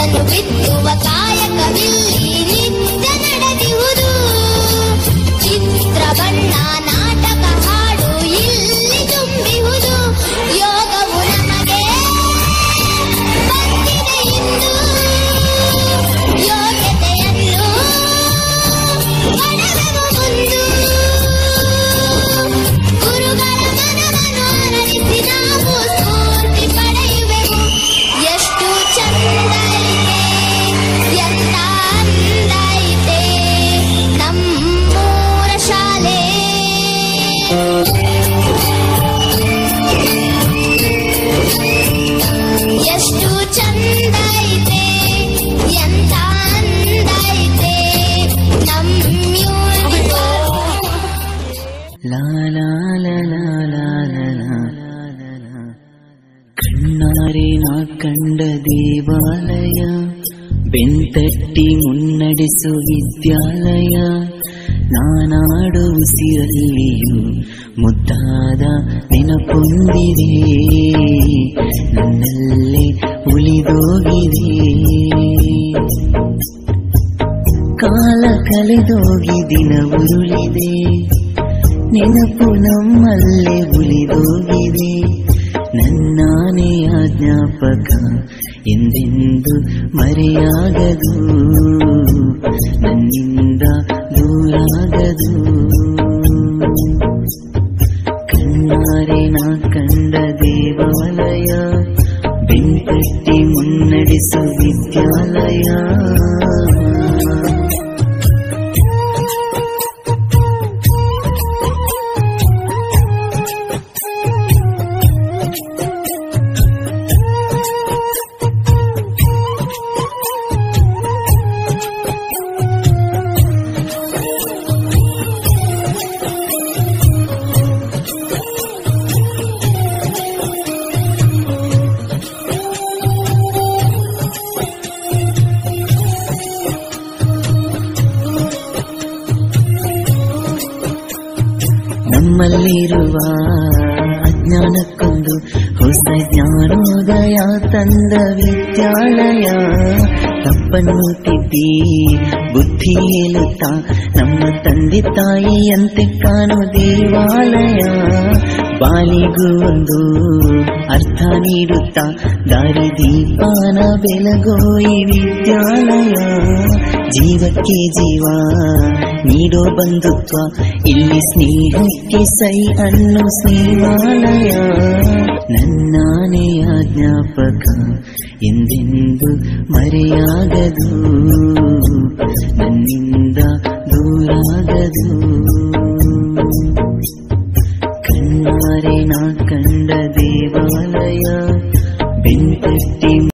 ಬೀಜವನ್ನು ಬಿತ್ತುವ ಕಾಯಕವಿಲ್ಲಿ ನಿತ್ಯ ನಡೆದಿಹುದು ಚಿತ್ರ ಬಣ್ಣ ನಾಟಕ ಹಾಡು ಇಲ್ಲಿ ತುಂಬಿಹುದು ಯೋಗವು ನಮಗೆ ಬಂದಿದೆ ಇಂದು ಯೋಗ್ಯತೆಯನ್ನು ಪಡೆದೆವು ಮುಂದು ಗುರುಗಳ ಮನವನ್ನು ಆನರಿಸಿ ನಾವು ಸ್ಫೂರ್ತಿ ಪಡೆಯುವೆವು ಎಷ್ಟು ಚಂದ ಇದೆ ಎಂತ ಅಂದ ಇದೆ ನಮ್ಮೂರ ಶಾಲೆ ಎಷ್ಟು ಚಂದ ಇದೆ ಎಂತ ಅಂದ ಇದೆ ನಮ್ಮ ಯೂನಿಫಾರ್ಮ್ ಲಾ ಲಾ ಲಾ ಲಾ ಲಾ ಲಾ ಲಾ ಲಾ ಲಾ. ಕಣ್ಣಾರೆ ನಾ ಕಂಡ ದೇವಾಲಯ ಬೆಂತಟ್ಟಿ ಮುನ್ನಡೆಸು ವಿದ್ಯಾಲಯ ನಾನಾಡು ಉಸಿರಲ್ಲಿಯೂ ಮುದ್ದಾದ ನೆನಪೊಂದಿದೆ ನನ್ನಲ್ಲೇ ಉಳಿದೋಗಿದೆ ಕಾಲ ಕಳೆದೋಗಿ ದಿನ ಉರುಳಿದೆ ನೆನಪು ನಮ್ಮಲ್ಲೇ ಉಳಿದೋಗಿದೆ ನನ್ನಾನೆಯ ಜ್ಞಾಪಕ ಎಂದೆಂದು ಮರೆಯಾಗದು ನನ್ನಿಂದ ದೂರಾಗದು ಕಣ್ಣಾರೆ ನಾ ಕಂಡ ದೇವಾಲಯ ಬೆಂಕಟ್ಟಿ ಮುನ್ನಡೆಸು ವಿದ್ಯಾಲಯ ನಮ್ಮಲ್ಲಿರುವ ಅಜ್ಞಾನಕ್ಕೊಂದು ಹೊಸ ಜ್ಞಾನೋದಯ ತಂದ ವಿದ್ಯಾಲಯ ತಪ್ಪನ್ನು ತಿದ್ದಿ ಬುದ್ಧಿ ಹೇಳುತ್ತಾ ನಮ್ಮ ತಂದೆ ತಾಯಿಯಂತೆ ಕಾಣೋ ದೇವಾಲಯ ಬಾಲಿಗೂ ಒಂದು ಅರ್ಥ ನೀಡುತ್ತಾ ದಾರಿ ದೀಪಾನ ಬೆಳಗೋ ಈ ವಿದ್ಯಾಲಯ ಜೀವಕ್ಕೆ ಜೀವ ನೀಡೋ ಬಂಧುತ್ವ ಇಲ್ಲಿ ಸ್ನೇಹಕ್ಕೆ ಸೈ ಅನ್ನೋ ಸ್ನೇಹಾಲಯ ನನ್ನಾನೆಯ ಜ್ಞಾಪಕ ಎಂದೆಂದು ಮರೆಯಾಗದು ನನ್ನಿಂದ ದೂರಾಗದು ಕಣ್ಣಾರೆ ನಾ ಕಂಡ ದೇವಾಲಯ ಬೆಂಕಟ್ಟಿ